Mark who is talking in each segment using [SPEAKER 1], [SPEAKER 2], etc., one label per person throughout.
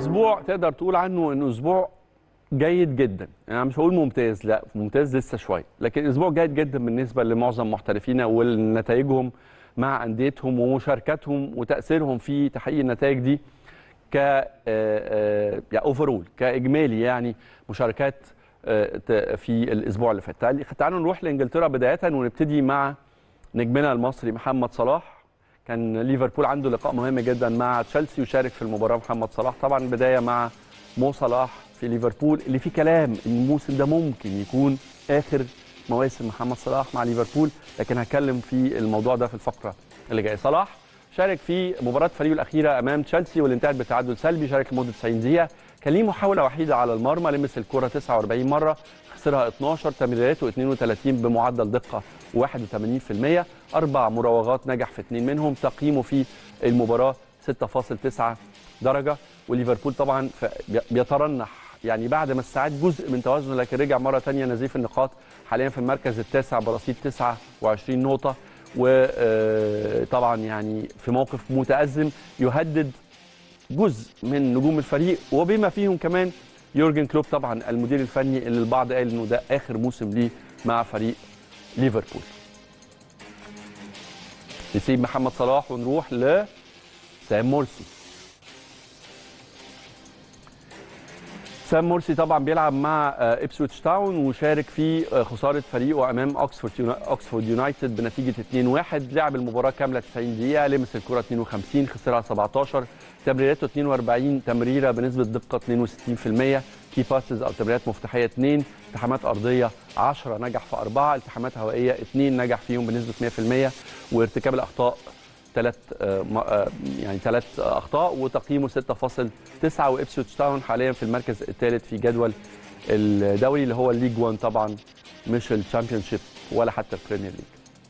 [SPEAKER 1] اسبوع تقدر تقول عنه انه اسبوع جيد جدا انا مش هقول ممتاز لا ممتاز لسه شويه لكن اسبوع جيد جدا بالنسبه لمعظم محترفينا ونتائجهم مع انديتهم ومشاركاتهم وتاثيرهم في تحقيق النتائج دي ك يعني اوفرول كاجمالي يعني مشاركات آه، ت- في الاسبوع اللي فات تعالي- تعالوا نروح لانجلترا بدايه ونبتدي مع نجمنا المصري محمد صلاح كان ليفربول عنده لقاء مهم جدا مع تشيلسي وشارك في المباراه محمد صلاح طبعا البدايه مع مو صلاح في ليفربول اللي فيه كلام إن الموسم ده ممكن يكون اخر مواسم محمد صلاح مع ليفربول لكن هتكلم في الموضوع ده في الفقره اللي جايه صلاح شارك في مباراه فريقه الاخيره امام تشيلسي واللي انتهت بتعادل سلبي شارك لمده 90 دقيقه كان ليه محاوله وحيده على المرمى لمس الكره 49 مره خسرها 12 تمريراته 32 بمعدل دقه 81% اربع مراوغات نجح في اثنين منهم تقييمه في المباراه 6.9 درجه وليفربول طبعا ف- بي- بيترنح يعني بعد ما استعاد جزء من توازنه لكن رجع مره ثانيه نزيف النقاط حاليا في المركز التاسع برصيد 29 نقطه وطبعا يعني في موقف متازم يهدد جزء من نجوم الفريق وبما فيهم كمان يورجن كلوب طبعا المدير الفني اللي البعض قال انه ده اخر موسم ليه مع فريق ليفربول نسيب محمد صلاح ونروح لسام مرسي سام مرسي طبعا بيلعب مع آه، ابسويتش تاون وشارك في آه، خساره فريقه امام اوكسفورد يونا- اوكسفورد يونايتد بنتيجه 2-1 لعب المباراه كامله 90 دقيقه لمس الكره 52 خسرها 17 تمريراته 42 تمريره بنسبه دقه 62% كي باسز او تمريرات مفتاحيه 2 التحامات ارضيه 10 نجح في 4 التحامات هوائيه 2 نجح فيهم بنسبه 100% وارتكاب الاخطاء ثلاث يعني ثلاث اخطاء وتقييمه 6.9 وابسويتش تاون حاليا في المركز الثالث في جدول الدوري اللي هو الليج 1 طبعا مش الشامبيون شيب ولا حتى البريمير ليج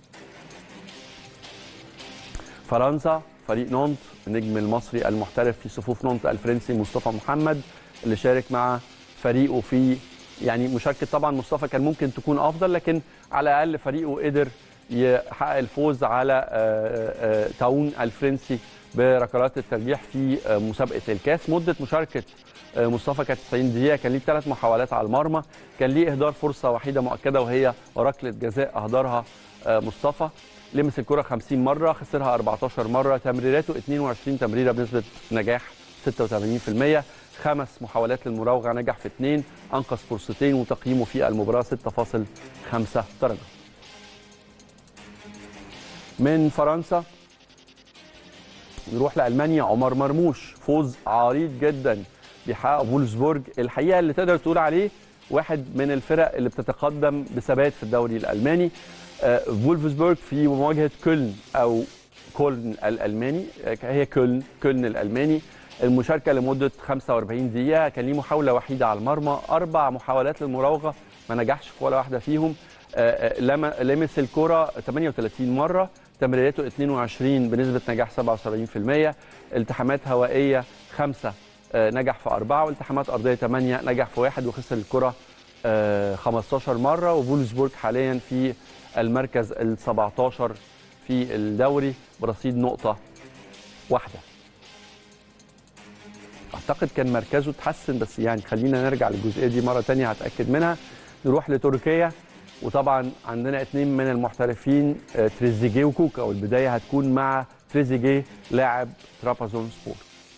[SPEAKER 1] فرنسا فريق نونت النجم المصري المحترف في صفوف نونت الفرنسي مصطفى محمد اللي شارك مع فريقه في يعني مشاركه طبعا مصطفى كان ممكن تكون افضل لكن على الاقل فريقه قدر يحقق الفوز على آه، آه، تاون الفرنسي بركلات الترجيح في آه، مسابقه الكاس مده مشاركه آه، مصطفى كانت 90 دقيقه كان ليه ثلاث محاولات على المرمى كان ليه اهدار فرصه وحيده مؤكده وهي ركله جزاء اهدرها آه، مصطفى لمس الكره 50 مره خسرها 14 مره تمريراته 22 تمريره بنسبه نجاح 86% خمس محاولات للمراوغه نجح في اثنين انقذ فرصتين وتقييمه في المباراه 6.5 درجه من فرنسا نروح لالمانيا عمر مرموش فوز عريض جدا بيحقق فولسبورج الحقيقه اللي تقدر تقول عليه واحد من الفرق اللي بتتقدم بثبات في الدوري الالماني آه، فولفسبورج في مواجهه كولن او كولن الالماني آه، هي كولن كولن الالماني المشاركه لمده 45 دقيقه كان ليه محاوله وحيده على المرمى اربع محاولات للمراوغه ما نجحش في ولا واحده فيهم آه، آه، لم- لمس الكره 38 مره تمريراته 22 بنسبه نجاح 77% التحامات هوائيه خمسه آه، نجح في أربعة والتحامات أرضية 8 نجح في واحد وخسر الكرة آه، 15 مرة وفولسبورج حاليا في المركز ال 17 في الدوري برصيد نقطة واحدة أعتقد كان مركزه اتحسن بس يعني خلينا نرجع للجزئية دي مرة تانية هتأكد منها نروح لتركيا وطبعا عندنا اثنين من المحترفين آه، تريزيجيه وكوكا والبداية هتكون مع تريزيجيه لاعب ترابازون سبور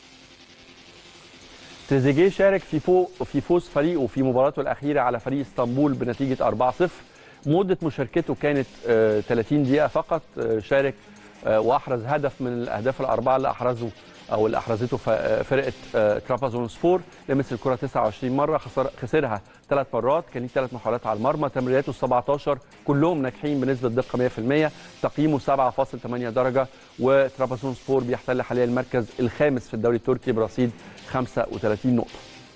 [SPEAKER 1] تريزيجيه شارك في فوق في فوز فريقه في مباراته الاخيره على فريق اسطنبول بنتيجه 4-0 مده مشاركته كانت آه، 30 دقيقه فقط آه، شارك آه، واحرز هدف من الاهداف الاربعه اللي احرزه او اللي احرزته ف- آه، فرقه آه، ترابازون سبور لمس الكره 29 مره خسر خسرها ثلاث مرات كان ليه ثلاث محاولات على المرمى تمريراته 17 كلهم ناجحين بنسبه دقه 100% تقييمه 7.8 درجه وترابازون سبور بيحتل حاليا المركز الخامس في الدوري التركي برصيد 35 نقطه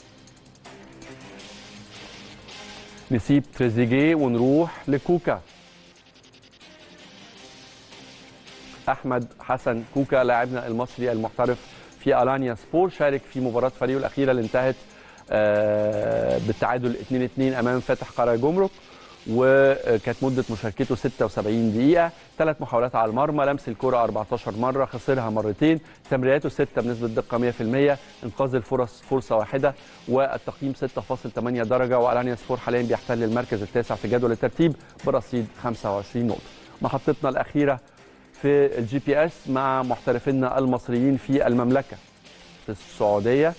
[SPEAKER 1] نسيب تريزيجيه ونروح لكوكا احمد حسن كوكا لاعبنا المصري المحترف في الانيا سبور شارك في مباراه فريقه الاخيره اللي انتهت آه، بالتعادل 2-2 امام فاتح قرى جمرك وكانت مده مشاركته 76 دقيقه ثلاث محاولات على المرمى لمس الكره 14 مره خسرها مرتين تمريراته 6 بنسبه دقه 100% انقاذ الفرص فرصه واحده والتقييم 6.8 درجه والانيا سبور حاليا بيحتل المركز التاسع في جدول الترتيب برصيد 25 نقطه محطتنا الاخيره في الجي بي اس مع محترفينا المصريين في المملكه في السعوديه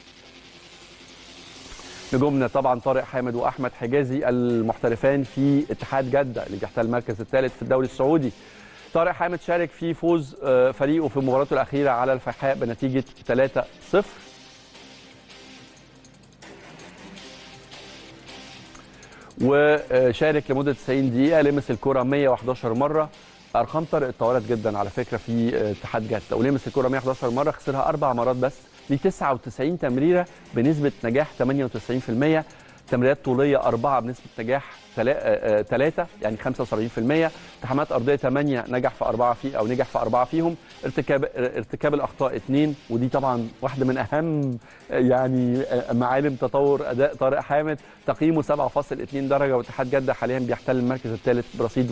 [SPEAKER 1] نجومنا طبعا طارق حامد واحمد حجازي المحترفان في اتحاد جده اللي بيحتل المركز الثالث في الدوري السعودي طارق حامد شارك في فوز فريقه في مباراته الاخيره على الفيحاء بنتيجه 3-0 وشارك لمده 90 دقيقه لمس الكره 111 مره ارقام طارق اتطورت جدا على فكره في اتحاد جده ولمس الكره 111 مره خسرها اربع مرات بس ليه 99 تمريره بنسبه نجاح 98% تمريرات طوليه اربعه بنسبه نجاح 3 يعني 75% التحامات ارضيه 8 نجح في اربعه في او نجح في اربعه فيهم ارتكاب ارتكاب الاخطاء 2 ودي طبعا واحده من اهم يعني معالم تطور اداء طارق حامد تقييمه 7.2 درجه واتحاد جده حاليا بيحتل المركز الثالث برصيد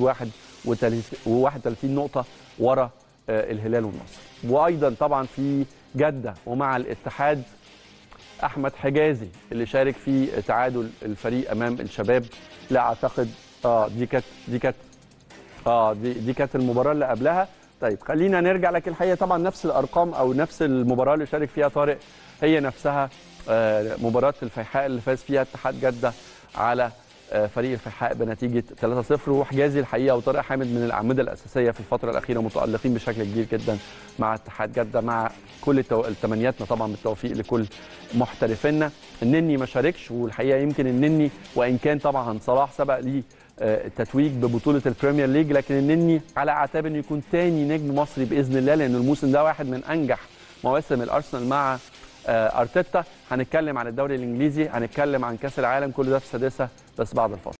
[SPEAKER 1] 31 نقطه ورا الهلال والنصر وايضا طبعا في جده ومع الاتحاد احمد حجازي اللي شارك في تعادل الفريق امام الشباب لا اعتقد اه دي كانت دي كانت اه دي دي كانت المباراه اللي قبلها طيب خلينا نرجع لكن الحقيقه طبعا نفس الارقام او نفس المباراه اللي شارك فيها طارق هي نفسها آه مباراه الفيحاء اللي فاز فيها اتحاد جده على فريق الفيحاء بنتيجه 3-0 وحجازي الحقيقه وطارق حامد من الاعمده الاساسيه في الفتره الاخيره متالقين بشكل كبير جدا مع اتحاد جده مع كل التو... التمنياتنا طبعا بالتوفيق لكل محترفينا النني ما شاركش والحقيقه يمكن النني وان كان طبعا صلاح سبق ليه التتويج ببطوله البريمير ليج لكن النني على اعتاب انه يكون ثاني نجم مصري باذن الله لان الموسم ده واحد من انجح مواسم الارسنال مع ارتيتا هنتكلم عن الدوري الانجليزي هنتكلم عن كاس العالم كل ده في السادسه بس بعد الفاصل